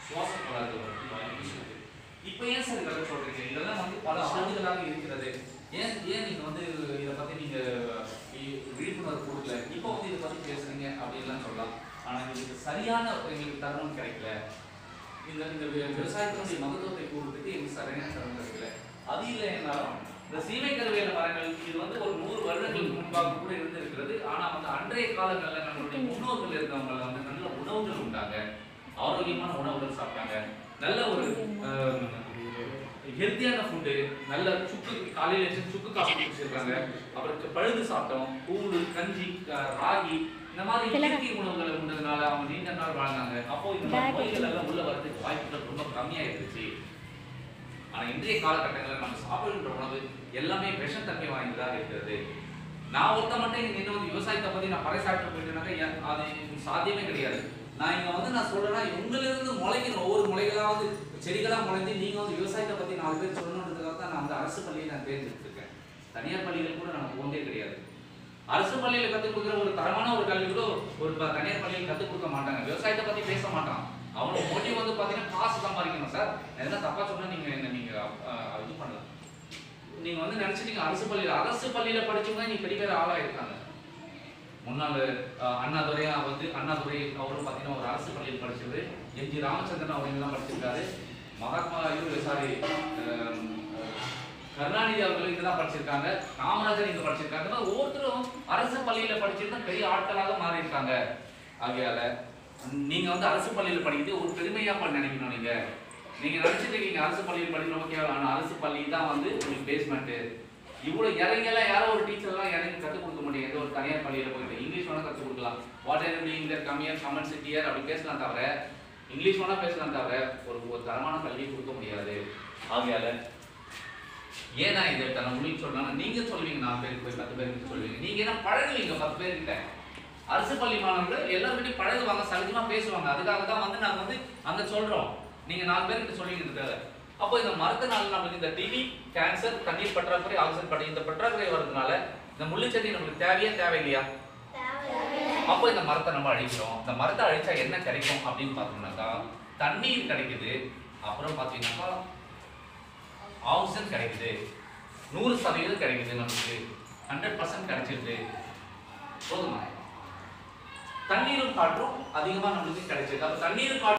சுவாச கோளாறு வரதுக்கு வாய்ப்பு இருக்கு இப்போ ஏன் சார் இதெல்லாம் சொல்றீங்க இதெல்லாம் வந்து பல ஆண்டுகளாக இருக்கிறது ஏன் ஏன் நீங்க வந்து இதை பத்தி நீங்க இ- விழிப்புணர்வு கொடுக்கல இப்போ வந்து இதை பத்தி பேசுறீங்க அப்படின்லாம் சொல்லலாம் ஆனா இதுக்கு சரியான எங்களுக்கு தருணம் கிடைக்கல இந்த இந்த வி- விவசாயத்தினுடைய மகத்துவத்தை கூறுறதுக்கு எங்களுக்கு சரியான தருணம் கிடைக்கல அது இல்லை என்றாலும் இந்த சீமை கருவேல மரங்கள் இது வந்து ஒரு நூறு வருடங்களுக்கு முன்பாக கூட இருந்திருக்கிறது ஆனா வந்து அன்றைய காலங்களில் நம்மளுடைய முன்னோர்கள் இருக்கவங்க வந்து நல்ல உணவுகள் உண்டாங்க ஆரோக்கியமான உணவுகள் சாப்பிட்டாங்க நல்ல ஒரு ஹெல்த்தியான ஃபுட்டு நல்ல சுக்கு காலையில வச்சு சுக்கு காஃபி குடிச்சிருக்காங்க அப்புறம் பழுது சாப்பிட்டோம் கூழ் கஞ்சி க- ராகி இந்த மாதிரி இயற்கை உணவுகளை உண்டதுனால அவங்க நீண்ட நாள் வாழ்ந்தாங்க அப்போ இந்த மாதிரி நோய்கள் எல்லாம் உள்ள வரதுக்கு வாய்ப்புகள் ரொம்ப கம்மியா இருந்துச்சு ஆனா இன்றைய காலகட்டங்களில் நம்ம சாப்பிடுகின்ற உணவு எல்லாமே விஷத்தன்மை வாய்ந்ததாக இருக்கிறது நான் ஒருத்த மட்டும் இங்க நின்று வந்து விவசாயத்தை பத்தி நான் பறைசாற்ற போயிட்டேனாக்கா என்- அது சாத்தியமே கிடையாது நான் இங்க வந்து நான் சொல்றேன்னா உங்களிலிருந்து முளைக்கிற ஒவ்வொரு முளைகளாவது செடிகளா முளைஞ்சு நீங்க வந்து விவசாயத்தை பத்தி நாலு பேர் சொல்லணுன்றதுக்காக தான் நான் அந்த அரசு பள்ளியை நான் தேர்ந்தெடுத்திருக்கேன் தனியார் பள்ளிகள் கூட நான் போந்தே கிடையாது அரசு பள்ளியில கத்துக் கொடுக்குற ஒரு தரமான ஒரு கல்வி கூட ஒரு ப- தனியார் பள்ளியில் கத்துக் கொடுக்க மாட்டாங்க விவசாயத்தை பத்தி பேச மாட்டான் அவனோட மோட்டிவ் வந்து பாத்தீங்கன்னா காசு சம்பாதிக்கணும் சார் என்ன தப்பா சொன்னா நீங்க என்ன நீங்க அஹ், இது பண்ணலாம் நீங்க வந்து நினைச்சிட்டீங்க அரசு பள்ளியில அரசு பள்ளியில படிச்சவங்க நீ பெரிய பெரிய ஆளா இருக்காங்க முன்னாள் அஹ், அண்ணாதுரை வந்து அண்ணாதுரை அவரும் பார்த்தீங்கன்னா ஒரு அரசு பள்ளியில் படிச்சது எம்ஜி ராமச்சந்திரன் அவர் எல்லாம் படிச்சிருக்காரு மகாத்மா இவரு சாரி கருணாநிதி அவர்கள் இங்க தான் படிச்சிருக்காங்க காமராஜர் இங்க படிச்சிருக்காங்க இந்த மாதிரி ஒவ்வொருத்தரும் அரசு பள்ளியில படிச்சிருந்தா பெரிய ஆட்களாக மாறி இருக்காங்க ஆகையால நீங்க வந்து அரசு பள்ளியில படிக்கிறது ஒரு பெருமையா பண்ண நினைக்கணும் நீங்க நீங்க நினைச்சிட்டு இருக்கீங்க அரசு பள்ளியில் படிக்கணும் ஓகே ஆனா அரசு பள்ளி தான் வந்து உங்களுக்கு பேஸ்மெண்ட் இவ்வளவு இறங்கெல்லாம் யாரோ ஒரு டீச்சர் எல்லாம் இறங்கி கற்றுக் கொடுக்க முடியும் எந்த ஒரு தனியார் பள்ளியில போயிட்டு இங்கிலீஷ் வேணா கற்றுக் கொடுக்கலாம் வாட் ஆர் டூயிங் தட் கம்மியர் கமெண்ட் சிட்டியர் அப்படி பேசலாம் தவிர இங்கிலீஷ் வேணா பேசலாம் தவிர ஒரு ஒரு தரமான கல்வி கொடுக்க முடியாது ஆகையால ஏன் நான் இதை தன முடிவு சொல்லலாம் நீங்க சொல்லுவீங்க நாலு பேருக்கு போய் பத்து பேருக்கு சொல்லுவீங்க நீங்க என்ன பழகுவீங்க பத்து பேர்கிட்ட அரசு பள்ளி மாணவர்கள் எல்லாருக்கிட்டையும் பழகுவாங்க சகஜமா பேசுவாங்க அதுக்காக தான் வந்து நாங்க வந்து அங்க சொல்றோம் நீங்க நாலு பேர்கிட்ட சொல்லிக்கிறதுக்காக அப்போ இந்த மரத்தினால நம்மளுக்கு இந்த டிவி கேன்சர் தண்ணீர் பற்றாக்குறை ஆக்சிஜன் படி இந்த பற்றாக்குறை வர்றதுனால இந்த முள்ளுச்செடி நம்மளுக்கு தேவையா தேவையில்லையா அப்போ இந்த மரத்தை நம்ம அழிக்கிறோம் இந்த மரத்தை அழிச்சா என்ன கிடைக்கும் அப்படின்னு பார்த்தோம்னாக்கா தண்ணீர் கிடைக்குது அப்புறம் பார்த்தீங்கன்னாக்கா ஆக்சிஜன் கிடைக்குது நூறு சதவீதம் கிடைக்குது நமக்கு ஹண்ட்ரட் பர்சன்ட் கிடைச்சிருது போதுமா தண்ணீரும் காற்றும் அதிகமா நம்மளுக்கு கிடைச்சிருக்கு அப்ப தண்ணீரும் காற்றும்